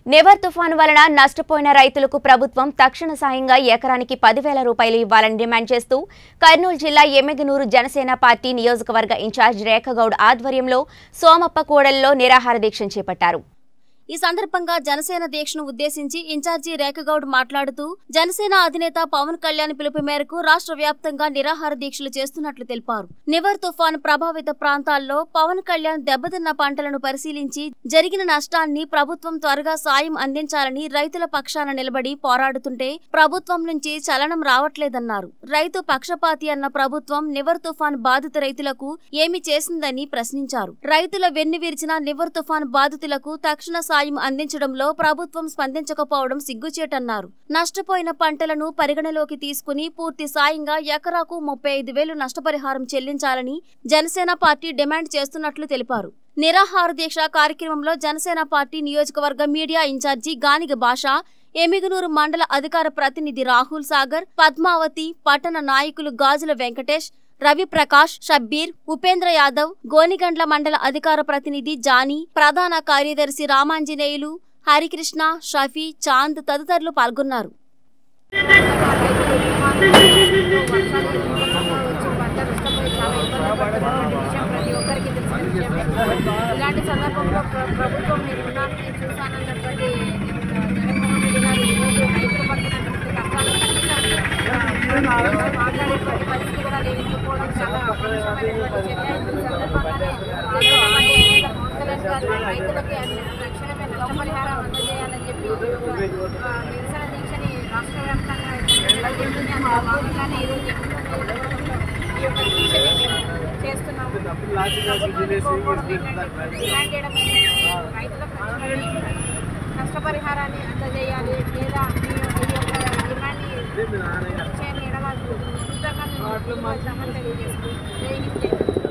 Never తుఫాను వలన నష్టపోయిన రైతులకు ప్రభుత్వం తక్షణ సాయంగా ఎకరానికి పదివేల రూపాయలు ఇవ్వాలని డిమాండ్ చేస్తూ కర్నూలు జిల్లా ఎమ్మెగనూరు జనసేన పార్టీ నియోజకవర్గ ఇన్ఛార్జ్ రేఖగౌడ్ ఆధ్వర్యంలో సోమప్ప కూడలిలో నిరాహార దీక్ష చేపట్టారు ఈ సందర్భంగా జనసేన దీక్షను ఉద్దేశించి ఇన్ఛార్జి రేఖగౌడ్ మాట్లాడుతూ జనసేన అధినేత పవన్ కళ్యాణ్ పిలుపు మేరకు రాష్ట్ర వ్యాప్తంగా నిరాహార దీక్షలు చేస్తున్నట్లు తెలిపారు నివర్ తుఫాను ప్రభావిత ప్రాంతాల్లో పవన్ కళ్యాణ్ దెబ్బతిన్న పంటలను పరిశీలించి జరిగిన నష్టాన్ని ప్రభుత్వం త్వరగా సాయం అందించాలని రైతుల పక్షాన నిలబడి పోరాడుతుంటే ప్రభుత్వం నుంచి చలనం రావట్లేదన్నారు రైతు పక్షపాతి అన్న ప్రభుత్వం నివర్ తుఫాన్ బాధిత రైతులకు ఏమి చేసిందని ప్రశ్నించారు రైతుల వెన్నువిరిచిన నివర్ తుఫాన్ బాధితులకు తక్షణ సాయం అందించడంలో ప్రభుత్వం స్పందించకపోవడం సిగ్గుచేటన్నారు నష్టపోయిన పంటలను పరిగణలోకి తీసుకుని పూర్తి సాయంగా ఎకరాకు ముప్పై ఐదు వేలు నష్టపరిహారం చెల్లించాలని జనసేన పార్టీ డిమాండ్ చేస్తున్నట్లు తెలిపారు నిరాహార దీక్ష కార్యక్రమంలో జనసేన పార్టీ నియోజకవర్గ మీడియా ఇన్ఛార్జి గానిగ భాష ఎమిగనూరు మండల అధికార ప్రతినిధి రాహుల్ సాగర్ పద్మావతి పట్టణ నాయకులు గాజుల వెంకటేష్ రవి ప్రకాష్ షబ్బీర్ ఉపేంద్ర యాదవ్ గోనిగండ్ల మండల అధికార ప్రతినిధి జానీ ప్రధాన కార్యదర్శి రామాంజనేయులు హరికృష్ణ షఫీ చాంద్ తదితరులు పాల్గొన్నారు ఇలాంటి సందర్భంలో ప్ర- ప్రభుత్వం నేను ఉన్నాను నేను చూశానన్నటువంటి జగన్మోహన్ రెడ్డి గారు ఈరోజు రైతులు పడుతున్నటువంటి కష్టాలు కనీసం మాట్లాడేటువంటి పరిస్థితి కూడా లేకపోవడం చాలా అపరిశమైనటువంటి చర్య ఈ సందర్భంగానే జగన్మోహన్ పవన్ కళ్యాణ్ గారు రైతులకి అన్ని తక్షణమే నష్టపరిహారం అందజేయాలని చెప్పి ఒక, ఆ, నిరసన దీక్షని రాష్ట్ర వ్యాప్తంగా నిర్వహించడం జరిగింది. అందులో భాగంగానే ఈరోజు ఈ యొక్క దీక్షని మేము చేస్తున్నాము ప్రభుత్వాన్ని కోరుకోవడం ఏంటంటే డిమాండ్ చేయడం ఏంటంటే రైతులకు తక్షణమే నష్టపరిహారాన్ని అందజేయాలి లేదా ఈ ఈ యొక్క డిమాండ్ని చేయని ఎడల ఉచితంగా మేము తెలియజేస్తూ జై హింద్ జై భారత్.